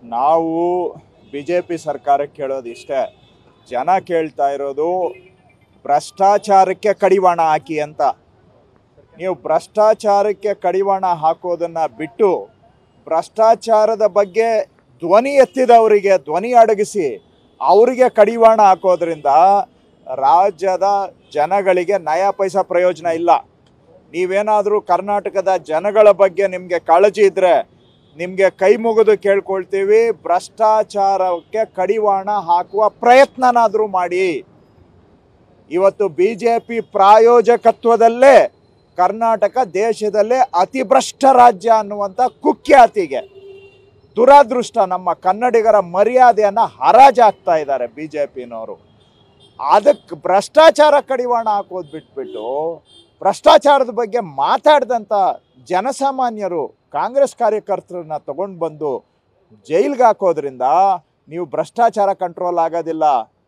ನಾವು B J P ಸರ್ಕಾರಕ್ಕೆ ಕೇಳೋದು ಇಷ್ಟೇ ಜನ ಕೇಳ್ತಾ ಇರೋದು ಭ್ರಷ್ಟಾಚಾರಕ್ಕೆ ಕಡಿವಾಣ ಹಾಕಿ ಅಂತ ನೀವು ಭ್ರಷ್ಟಾಚಾರಕ್ಕೆ ಕಡಿವಾಣ ಹಾಕೋದನ್ನ ಬಿಟ್ಟು ಭ್ರಷ್ಟಾಚಾರದ ಬಗ್ಗೆ ಧ್ವನಿ ಎತ್ತಿದವರಿಗೆ ಧ್ವನಿ ಅಡಗಿಸಿ ಅವರಿಗೆ ಕಡಿವಾಣ ಹಾಕೋದ್ರಿಂದ ರಾಜ್ಯದ ಜನಗಳಿಗೆ ನಯ ಪೈಸಾ ಪ್ರಯೋಜನ ಇಲ್ಲ ನೀವೇನಾದರೂ ಕರ್ನಾಟಕದ ಜನಗಳ ಬಗ್ಗೆ ನಿಮಗೆ ಕಾಳಜಿ ಇದ್ದರೆ ನಿಮಗೆ ಕೈ ಮುಗಿದು ಕೇಳ್ಕೊಳ್ತೀವಿ ಭ್ರಷ್ಟಾಚಾರಕ್ಕೆ ಕಡಿವಾಣ ಹಾಕುವ ಪ್ರಯತ್ನನಾದರೂ ಮಾಡಿ ಇವತ್ತು ಬಿ ಜೆ ಪಿ ಪ್ರಾಯೋಜಕತ್ವದಲ್ಲೇ ಕರ್ನಾಟಕ ದೇಶದಲ್ಲೇ ಅತಿ ಭ್ರಷ್ಟ ರಾಜ್ಯ ಅನ್ನುವಂಥ ಕುಖ್ಯಾತಿಗೆ ದುರಾದೃಷ್ಟ ನಮ್ಮ ಕನ್ನಡಿಗರ ಮರ್ಯಾದೆಯನ್ನು ಹರಾಜಾಗ್ತಾ ಇದ್ದಾರೆ ಬಿ ಜೆ ಪಿನವರು ಅದಕ್ಕೆ ಭ್ರಷ್ಟಾಚಾರ ಕಡಿವಾಣ ಹಾಕೋದು ಬಿಟ್ಬಿಟ್ಟು ಭ್ರಷ್ಟಾಚಾರದ ಬಗ್ಗೆ ಮಾತಾಡಿದಂಥ ಜನಸಾಮಾನ್ಯರು ಕಾಂಗ್ರೆಸ್ ಕಾರ್ಯಕರ್ತರನ್ನ ತಗೊಂಡು ಬಂದು ಜೈಲ್ಗೆ ಹಾಕೋದ್ರಿಂದ ನೀವು ಭ್ರಷ್ಟಾಚಾರ ಕಂಟ್ರೋಲ್ ಆಗೋದಿಲ್ಲ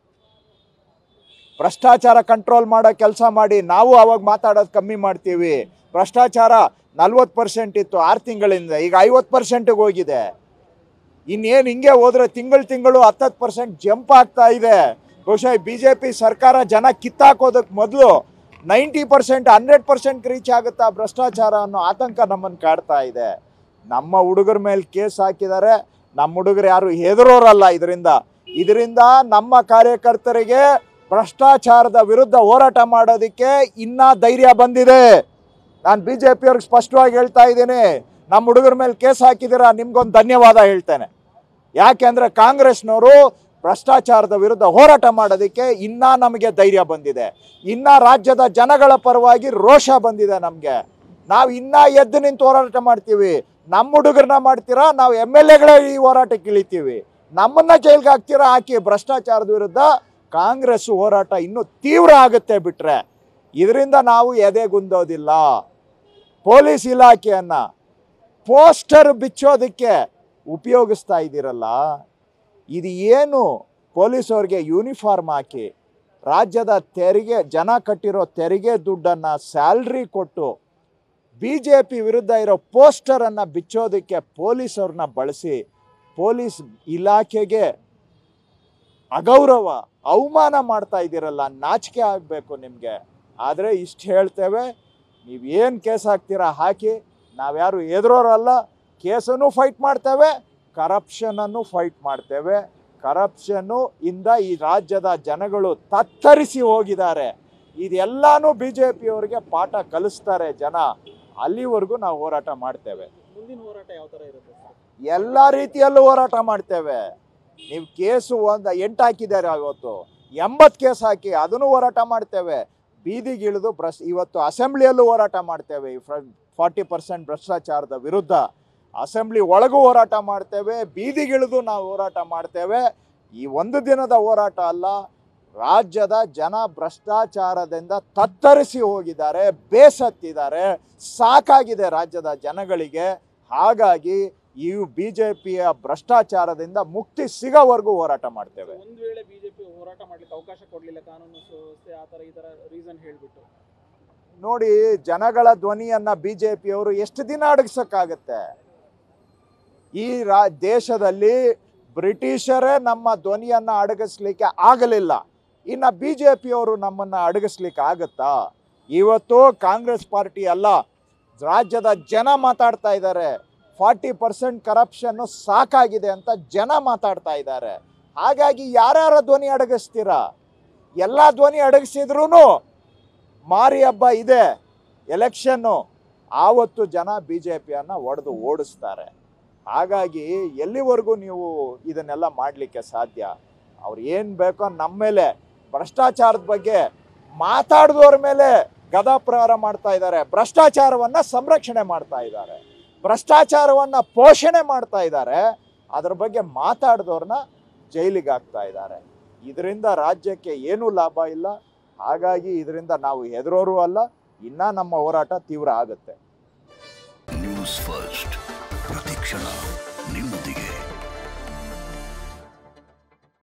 ಭ್ರಷ್ಟಾಚಾರ ಕಂಟ್ರೋಲ್ ಮಾಡೋ ಕೆಲಸ ಮಾಡಿ ನಾವು ಅವಾಗ ಮಾತಾಡೋದು ಕಮ್ಮಿ ಮಾಡ್ತೀವಿ ಭ್ರಷ್ಟಾಚಾರ ನಲ್ವತ್ತು ಪರ್ಸೆಂಟ್ ಇತ್ತು ಆರು ತಿಂಗಳಿಂದ ಈಗ ಐವತ್ತು ಪರ್ಸೆಂಟಿಗೆ ಹೋಗಿದೆ ಇನ್ನೇನು ಹಿಂಗೆ ಹೋದ್ರೆ ತಿಂಗಳು ತಿಂಗಳು ಹತ್ತತ್ತು ಪರ್ಸೆಂಟ್ ಜಂಪ್ ಆಗ್ತಾ ಇದೆ ಬಹುಶಃ ಬಿ ಜೆ ಪಿ ಸರ್ಕಾರ ಜನ ಕಿತ್ತಾಕೋದಕ್ಕೆ ಮೊದಲು ninety percent hundred percent reach ಆಗುತ್ತಾ ಭ್ರಷ್ಟಾಚಾರ ಅನ್ನೋ ಆತಂಕ ನಮ್ಮನ್ನು ಕಾಡ್ತಾ ಇದೆ ನಮ್ಮ ಹುಡುಗರ ಮೇಲೆ ಕೇಸ್ ಹಾಕಿದ್ದಾರೆ ನಮ್ಮ ಹುಡುಗರು ಯಾರು ಹೆದರೋರಲ್ಲ ಇದರಿಂದ ಇದರಿಂದ ನಮ್ಮ ಕಾರ್ಯಕರ್ತರಿಗೆ ಭ್ರಷ್ಟಾಚಾರದ ವಿರುದ್ಧ ಹೋರಾಟ ಮಾಡೋದಕ್ಕೆ ಇನ್ನ ಧೈರ್ಯ ಬಂದಿದೆ ನಾನು ಬಿ ಜೆ ಪಿಯವ್ರಿಗೆ ಸ್ಪಷ್ಟವಾಗಿ ಹೇಳ್ತಾ ಇದ್ದೀನಿ ನಮ್ಮ ಹುಡುಗರ ಮೇಲೆ ಕೇಸ್ ಹಾಕಿದ್ದೀರಾ ನಿಮ್ಗೊಂದು ಧನ್ಯವಾದ ಹೇಳ್ತೇನೆ ಯಾಕೆಂದ್ರೆ ಕಾಂಗ್ರೆಸ್ನವರು ಭ್ರಷ್ಟಾಚಾರದ ವಿರುದ್ಧ ಹೋರಾಟ ಮಾಡೋದಕ್ಕೆ ಇನ್ನ ನಮಗೆ ಧೈರ್ಯ ಬಂದಿದೆ ಇನ್ನ ರಾಜ್ಯದ ಜನಗಳ ಪರವಾಗಿ ರೋಷ ಬಂದಿದೆ ನಮಗೆ ನಾವು ಇನ್ನ ಎದ್ದು ನಿಂತು ಹೋರಾಟ ಮಾಡ್ತೀವಿ ನಮ್ಮ ಹುಡುಗರನ್ನ ಮಾಡ್ತೀರಾ ನಾವು ಎಮ್ ಎಲ್ ಎಗಳೇ ಈ ಹೋರಾಟಕ್ಕೆ ಇಳಿತೀವಿ ನಮ್ಮನ್ನ ಜೈಲ್ಗೆ ಹಾಕ್ತೀರಾ ಹಾಕಿ ಭ್ರಷ್ಟಾಚಾರದ ವಿರುದ್ಧ ಕಾಂಗ್ರೆಸ್ ಹೋರಾಟ ಇನ್ನೂ ತೀವ್ರ ಆಗುತ್ತೆ ಬಿಟ್ರೆ ಇದರಿಂದ ನಾವು ಎದೆಗುಂದೋದಿಲ್ಲ ಪೊಲೀಸ್ ಇಲಾಖೆಯನ್ನ ಪೋಸ್ಟರ್ ಬಿಚ್ಚೋದಕ್ಕೆ ಉಪಯೋಗಿಸ್ತಾ ಇದ್ದೀರಲ್ಲ ಇದು ಏನು ಪೊಲೀಸವ್ರಿಗೆ ಯೂನಿಫಾರ್ಮ್ ಹಾಕಿ ರಾಜ್ಯದ ತೆರಿಗೆ ಜನ ಕಟ್ಟಿರೋ ತೆರಿಗೆ ದುಡ್ಡನ್ನು ಸ್ಯಾಲ್ರಿ ಕೊಟ್ಟು ಬಿ ಜೆ ಪಿ ವಿರುದ್ಧ ಇರೋ ಪೋಸ್ಟರನ್ನು ಬಿಚ್ಚೋದಕ್ಕೆ ಪೊಲೀಸವ್ರನ್ನ ಬಳಸಿ ಪೊಲೀಸ್ ಇಲಾಖೆಗೆ ಅಗೌರವ ಅವಮಾನ ಮಾಡ್ತಾ ಇದ್ದೀರಲ್ಲ ನಾಚಿಕೆ ಆಗಬೇಕು ನಿಮಗೆ ಆದರೆ ಇಷ್ಟು ಹೇಳ್ತೇವೆ ನೀವು ಏನು ಕೇಸ್ ಹಾಕ್ತೀರಾ ಹಾಕಿ ನಾವ್ಯಾರು ಎದುರೋರಲ್ಲ ಕೇಸನ್ನು ಫೈಟ್ ಮಾಡ್ತೇವೆ ಕರಪ್ಷನನ್ನು ಫೈಟ್ ಮಾಡ್ತೇವೆ ಕರಪ್ಷನ್ನು ಇಂದ ಈ ರಾಜ್ಯದ ಜನಗಳು ತತ್ತರಿಸಿ ಹೋಗಿದ್ದಾರೆ ಇದೆಲ್ಲಾನು ಬಿ ಜೆ ಪಿಯವರಿಗೆ ಪಾಠ ಕಲಿಸ್ತಾರೆ ಜನ ಅಲ್ಲಿವರೆಗೂ ನಾವು ಹೋರಾಟ ಮಾಡ್ತೇವೆ ಮುಂದಿನ ಹೋರಾಟ ಯಾವ ತರ ಇರುತ್ತೆ ಸರ್? ಎಲ್ಲ ರೀತಿಯಲ್ಲೂ ಹೋರಾಟ ಮಾಡ್ತೇವೆ ನೀವು ಕೇಸು ಒಂದು ಎಂಟು ಹಾಕಿದ್ದಾರೆ ಇವತ್ತು ಎಂಬತ್ತು ಕೇಸ್ ಹಾಕಿ ಅದನ್ನು ಹೋರಾಟ ಮಾಡ್ತೇವೆ ಬೀದಿಗಿಳಿದು ಭ್ರಷ್ ಇವತ್ತು ಅಸೆಂಬ್ಲಿಯಲ್ಲೂ ಹೋರಾಟ ಮಾಡ್ತೇವೆ ಈ ಫಾರ್ಟಿ ಪರ್ಸೆಂಟ್ ಭ್ರಷ್ಟಾಚಾರದ ವಿರುದ್ಧ ಅಸೆಂಬ್ಲಿ ಒಳಗೂ ಹೋರಾಟ ಮಾಡ್ತೇವೆ ಬೀದಿಗಿಳಿದು ನಾವು ಹೋರಾಟ ಮಾಡ್ತೇವೆ ಈ ಒಂದು ದಿನದ ಹೋರಾಟ ಅಲ್ಲ ರಾಜ್ಯದ ಜನ ಭ್ರಷ್ಟಾಚಾರದಿಂದ ತತ್ತರಿಸಿ ಹೋಗಿದ್ದಾರೆ ಬೇಸತ್ತಿದ್ದಾರೆ ಸಾಕಾಗಿದೆ ರಾಜ್ಯದ ಜನಗಳಿಗೆ ಹಾಗಾಗಿ ಈ ಬಿ ಜೆ ಪಿಯ ಭ್ರಷ್ಟಾಚಾರದಿಂದ ಮುಕ್ತಿ ಸಿಗೋವರೆಗೂ ಹೋರಾಟ ಮಾಡ್ತೇವೆ ಒಂದ್ ವೇಳೆ ಬಿಜೆಪಿ ಹೋರಾಟ ಮಾಡ್ಲಿಕ್ಕೆ ಅವಕಾಶ ಕೊಡ್ಲಿಲ್ಲ ಕಾನೂನು ಸುವ್ಯವಸ್ಥೆ ಆ ತರ ಈ ತರ ರೀಸನ್ ಹೇಳ್ಬಿಟ್ಟು ನೋಡಿ ಜನಗಳ ಧ್ವನಿಯನ್ನ ಬಿ ಜೆ ಪಿಯವರು ಎಷ್ಟು ದಿನ ಅಡಗಿಸೋಕ್ಕಾಗತ್ತೆ ಈ ರಾ ದೇಶದಲ್ಲಿ ಬ್ರಿಟಿಷರೇ ನಮ್ಮ ಧ್ವನಿಯನ್ನ ಅಡಗಿಸ್ಲಿಕ್ಕೆ ಆಗಲಿಲ್ಲ ಇನ್ನು ಬಿ ಜೆ ಪಿಯವರು ನಮ್ಮನ್ನು ಅಡಗಿಸ್ಲಿಕ್ಕೆ ಆಗುತ್ತಾ ಇವತ್ತು ಕಾಂಗ್ರೆಸ್ ಪಾರ್ಟಿ ಅಲ್ಲ ರಾಜ್ಯದ ಜನ ಮಾತಾಡ್ತಾ ಇದ್ದಾರೆ ಫಾರ್ಟಿ ಪರ್ಸೆಂಟ್ ಕರಪ್ಷನ್ನು ಸಾಕಾಗಿದೆ ಅಂತ ಜನ ಮಾತಾಡ್ತಾ ಇದ್ದಾರೆ ಹಾಗಾಗಿ ಯಾರ್ಯಾರ ಧ್ವನಿ ಅಡಗಿಸ್ತೀರಾ ಎಲ್ಲ ಧ್ವನಿ ಅಡಗಿಸಿದ್ರೂ ಮಾರಿ ಹಬ್ಬ ಇದೆ ಎಲೆಕ್ಷನ್ನು ಆವತ್ತು ಜನ ಬಿ ಜೆ ಪಿಯನ್ನು ಒಡೆದು ಓಡಿಸ್ತಾರೆ ಹಾಗಾಗಿ ಎಲ್ಲಿವರೆಗೂ ನೀವು ಇದನ್ನೆಲ್ಲ ಮಾಡಲಿಕ್ಕೆ ಸಾಧ್ಯ ಅವ್ರು ಏನು ಬೇಕೋ ನಮ್ಮ ಮೇಲೆ ಭ್ರಷ್ಟಾಚಾರದ ಬಗ್ಗೆ ಮಾತಾಡಿದವ್ರ ಮೇಲೆ ಗದಾ ಪ್ರಹಾರ ಮಾಡ್ತಾ ಇದ್ದಾರೆ ಭ್ರಷ್ಟಾಚಾರವನ್ನು ಸಂರಕ್ಷಣೆ ಮಾಡ್ತಾ ಇದ್ದಾರೆ ಭ್ರಷ್ಟಾಚಾರವನ್ನು ಪೋಷಣೆ ಮಾಡ್ತಾ ಇದ್ದಾರೆ ಅದ್ರ ಬಗ್ಗೆ ಮಾತಾಡಿದವ್ರನ್ನ ಜೈಲಿಗೆ ಹಾಕ್ತಾ ಇದ್ದಾರೆ ಇದರಿಂದ ರಾಜ್ಯಕ್ಕೆ ಏನೂ ಲಾಭ ಇಲ್ಲ ಹಾಗಾಗಿ ಇದರಿಂದ ನಾವು ಹೆದರೋರು ಅಲ್ಲ ಇನ್ನೂ ನಮ್ಮ ಹೋರಾಟ ತೀವ್ರ ಆಗುತ್ತೆ ನ್ಯೂಸ್ ಫಸ್ಟ್ ಪ್ರತಿಕ್ಷಣ